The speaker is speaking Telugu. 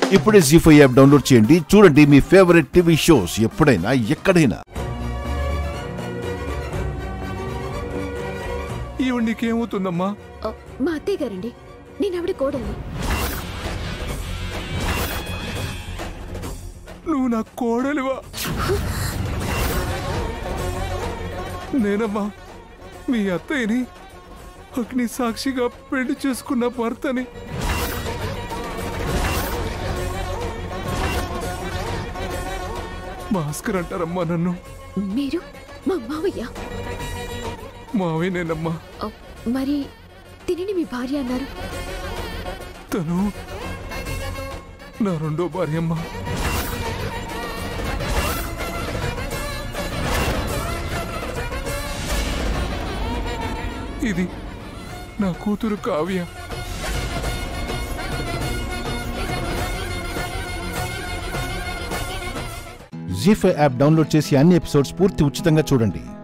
ఇప్పుడే జీ ఫైవ్ యాప్ డౌన్లోడ్ చేయండి చూడండి మీ ఫేవరెట్ టీవీ షోస్ ఎప్పుడైనా ఎక్కడైనా ఈవిడ నీకేమవుతుందమ్మా ఆ, మా అత్తయ్య గారండి నేను ఆవిడ కోడల్ని నువ్వు నా కోడలివా నేనమ్మా మీ అత్తయ్యని అగ్ని సాక్షిగా పెళ్లి చేసుకున్న భర్తని భాస్కర్ అంటారమ్మా నన్ను మీరు మా మావయ్య మావేనేనమ్మా ఆ, మరి తినిని మీ భార్య అన్నారు తను నా రెండో భార్యమ్మ ఇది నా కూతురు Kavya Zee five app download చేసి అన్ని ఎపిసోడ్స్ పూర్తి ఉచితంగా చూడండి